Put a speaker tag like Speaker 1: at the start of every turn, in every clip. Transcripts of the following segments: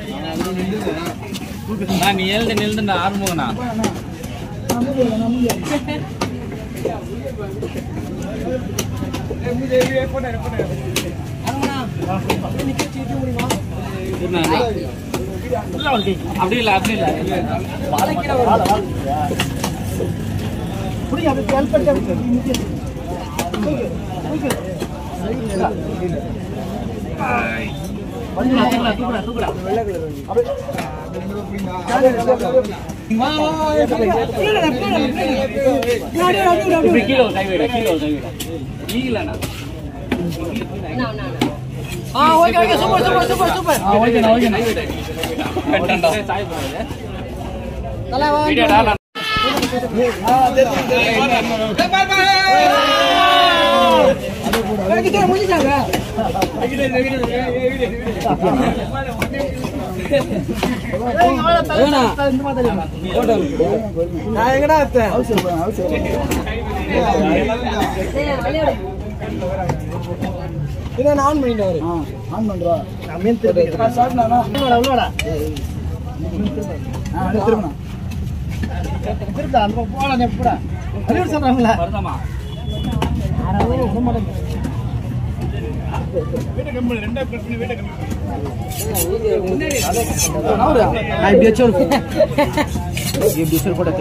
Speaker 1: நான் நீ எழுந்து நில்லுண்டா ஆறுமுகண்ணா அப்படி இல்லை அப்படி இல்லை இப்படி கீழே ஒரு கை விட கீழே ஒரு கை விட ஈகலண்ணா ஓகேண்ணா ஓகேண்ணா கட்டண்டா சாய் போடுறது வீடியோ டாலா
Speaker 2: நான் எங்கடா எடுத்தேன் இதை நான் ஆன் பண்ணிட்டு வரேன் ஆன் பண்றா அம்மீன் திருப்பி சாப்பிடா உள்ளடா திரும்ப திருப்பா அந்த போலாம் எப்படா அது சொல்றாங்களா
Speaker 1: வருதமா
Speaker 2: நான் இப்படி வச்சு ஒரு இப்படி வச்சு போட்டு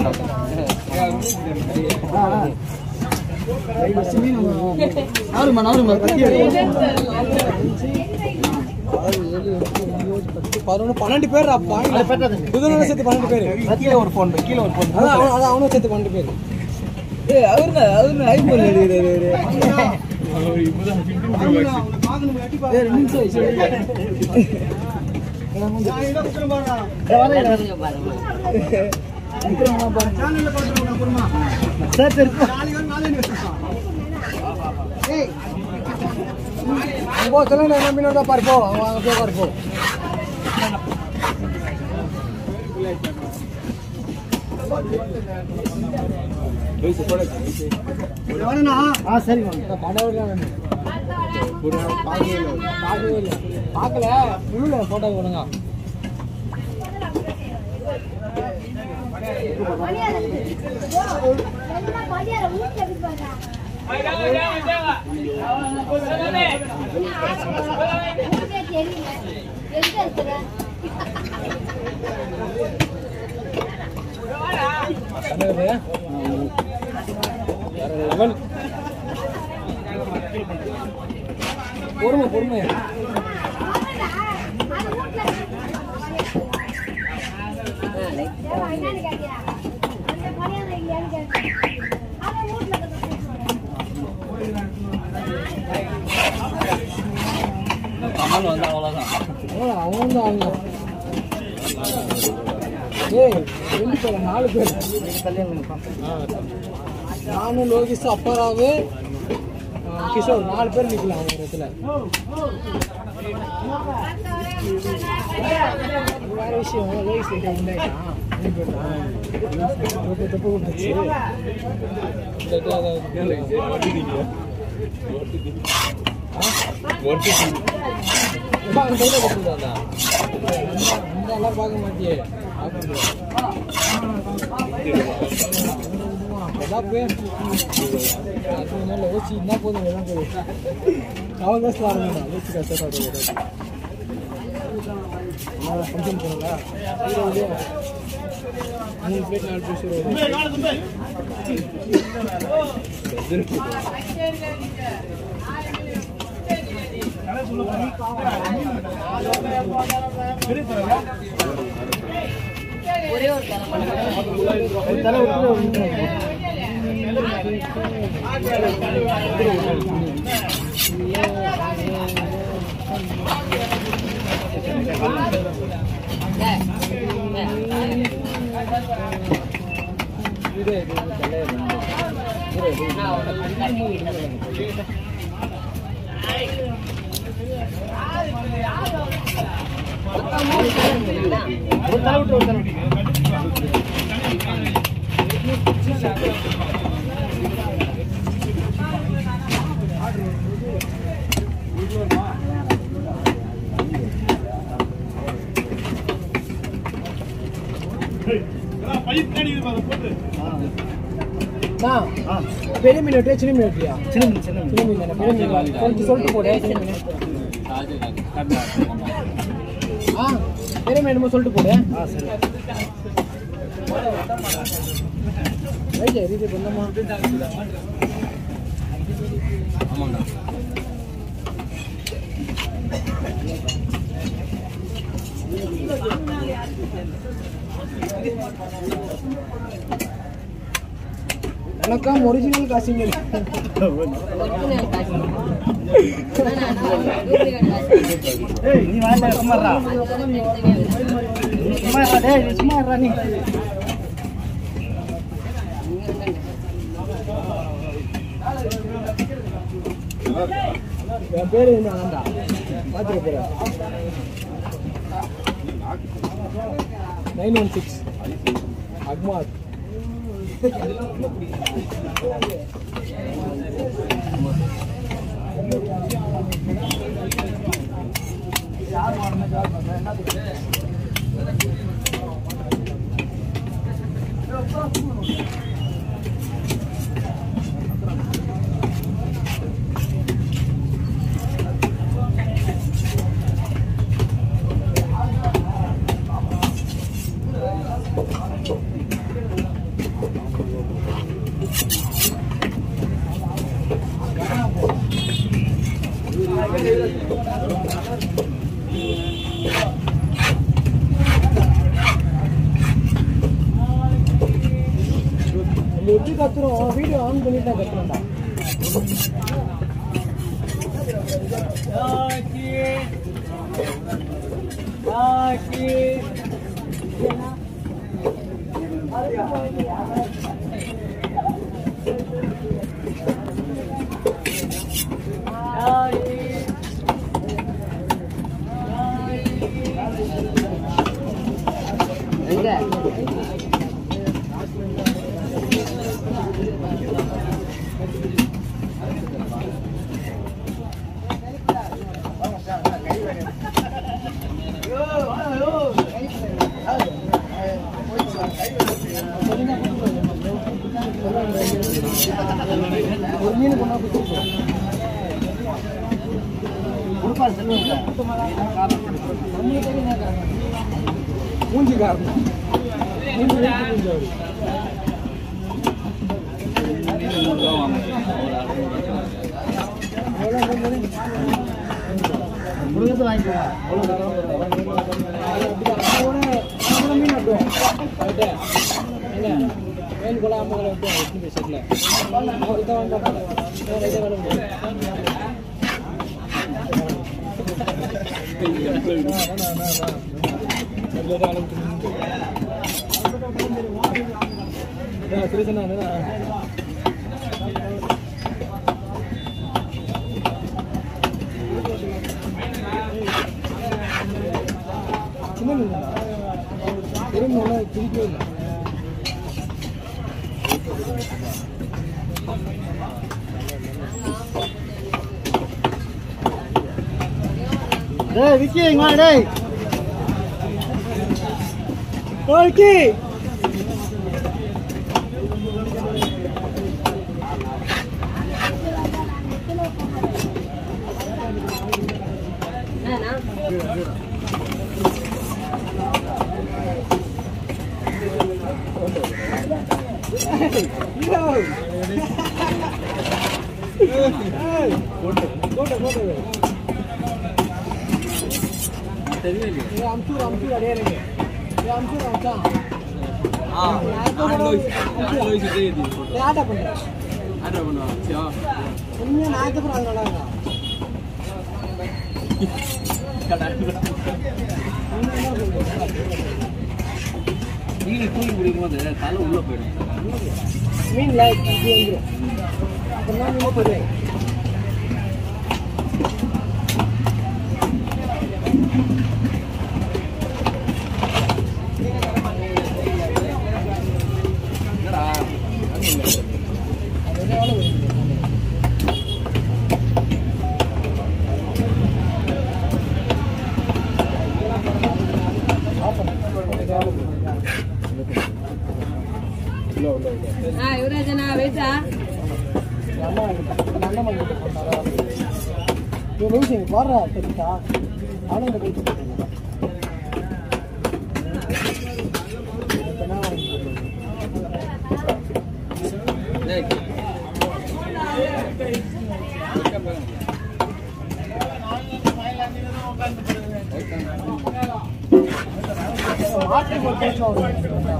Speaker 2: நாலுமா நாலுமா பதினொன்று பன்னெண்டு பேர் புதுநூறு சேர்த்து பன்னெண்டு பேர் கீழே ஒரு ஃபோன் கீழே ஒரு ஃபோன் அதான் அவன் அதான் அவனும் சேர்த்து பன்னெண்டு பேர் ஏய் அவருங்க அவருங்க ஐபோன் ரெண்டு நிமிஷம் சரி சரி போ சொல்லுங்க என்ன மீனோட பாரு போ அவன் அங்கே போய் பாரு போ ஆ சரி படம் வேணும் பார்க்கவே இல்லை பார்க்கல முழுல போட்டோ கொடுங்க பொறுமை பொறுமை
Speaker 1: கமல் வந்து அவ்வளோதான்
Speaker 2: அவன் தான் அவங்க ஏய் ரெண்டு பேர் நாலு பேர் நானும் லோகேஷ் அப்பாராவு ஆ, கிஷோர் நாலு பேர் நிற்கலாம் அவங்க இடத்துல அது வேற விஷயம் லோகேஷ் கிட்ட உண்டாயிட்டான் ரெண்டு பேர் தான். தப்பு தப்பு விட்டுச்சு. இந்த இடத்துல அதை- எப்பா, அவன் கையில கொடுத்துருந்தான்டா. இந்த எல்லாம் பார்க்க மாட்டியே அப்பதான் பேர் அது மேல ஓசி என்ன போதும் எல்லாம் போதும் அவன் தான் ஸ்லார் வேணும் ஓசி கஷ்டப்படுறது ஃபங்க்ஷன் போனதா மூணு பிளேட் நாலு பிளேட் தலை விட்டு ஒரு நிமிஷம். இது இது தலை இது ஒரு தலை விட்டு ஒரு தலை விட்டு நான் பெரிய மீன் வெட்டியா சின்ன மீன் வெட்டியா சின்ன மீன் சின்ன மீன் சின்ன மீன் தானே பெரிய மீன் கொஞ்சம் சொல்லிட்டு போடு சின்ன மீன் ஆ பெரிய மீன் என்னமோ சொல்லிட்டு போடு ஆ சரி ரைட் இது பண்ணமா
Speaker 1: ஆமாண்டா
Speaker 2: வணக்கம் ஒரிஜினல் காசிமீர் ஏய் நீ வாடா சும்மாடா சும்மாடா டேய் நீ சும்மாடா நீ என் பேரு என்ன ஆண்டா பார்த்துக்க போறேன் நைன் ஒன் சிக்ஸ் அக்மார் நம்ம எப்படி கத்துறோம் வீடியோ ஆன் பண்ணிட்டு தான் கத்துறோம்டா ஒரு மீன் கொண்டா கொடுத்துருக்கோம் கொடுப்பாரு மூஞ்சி காரணம் மூஞ்சி வெளுத்து மூஞ்சி அவரு. எவ்வளோ மூஞ்சி? கொடுக்கறது வாங்கிக்கோங்க மீன் அப்படியே வேல் கொலை அம்மா கொலை விட்டு எட்டு பேசிக்கல அவருக்கு தான் வாங்க மாட்டாங்க ரைட்டாக வேலை முடியும் சுரேஷன் சின்ன மீன் பெரிய மீன் பிடிக்கவே இல்லை டேய் விக்கி இங்க வா டேய் ஓகே போட்டு போட்டு போட்டு
Speaker 1: தெரியலையே
Speaker 2: ये अमचूर अमचूर अड़े रहेंगे ये अमचूर अमचा
Speaker 1: ஆ ஆண்டோய் சுத்தே இது
Speaker 2: ये आटा बन रहा है
Speaker 1: ஆர்டர் பண்ணுவா சியா
Speaker 2: उनमें नायक पर आने लगा
Speaker 1: நீங்க தூக்கி பிடிக்கும் போது தலை உள்ள போயிடும்
Speaker 2: मीन लाइक ये इंद्र अपना मीन पर है
Speaker 1: என்னடா
Speaker 3: ஆ யுவராஜனா வெயிட்டா
Speaker 2: அண்ணா எங்க அண்ணன் கிட்ட போட்டாரா இவன் லூசி இங்க பாடுறா தெரியுதா அவனும் இந்த போயிட்டு போட்டுருக்கான். இப்ப என்ன வாங்கி போடுறது? மாட்டுக்கு ஒரு பேச்சு வாங்கணும்.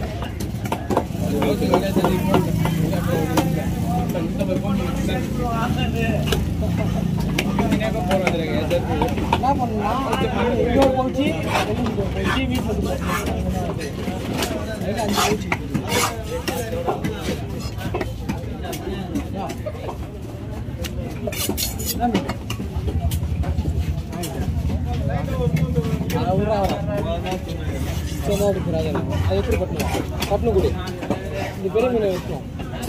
Speaker 2: என்ன பண்ணா இங்க ஒரு பவுச்சி வெளியில ஒரு பவுச்சி வீட்டுல ஒரு பவுச்சி அதுக்கு அஞ்சு பவுச்சி என்ன மீன்? அது விட்றா வர சும்மா எடுக்கிறாங்க அது எப்படி கட்டணும் கட்டணும் கொடு இந்த பெரிய மீனை வைக்கணும்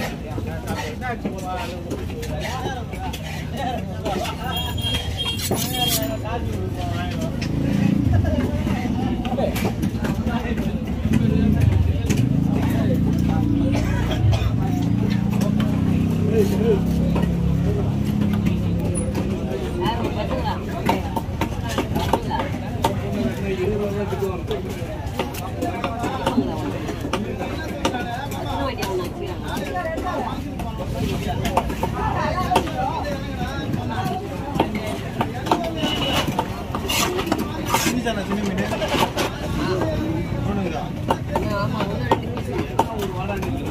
Speaker 3: ஆமா ஒன்று ரெண்டு பீஸ்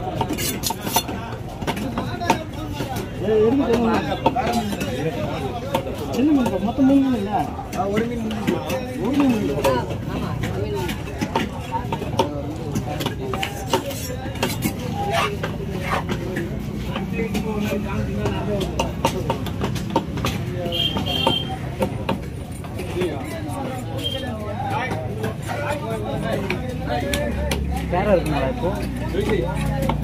Speaker 2: சின்ன மீன் மொத்தம் மூணு மீன் இல்லை ஒரு மீன் ஒரு மீன் இல்லை
Speaker 3: ஆமா மீன்
Speaker 2: வேற இருக்குங்களா இப்போ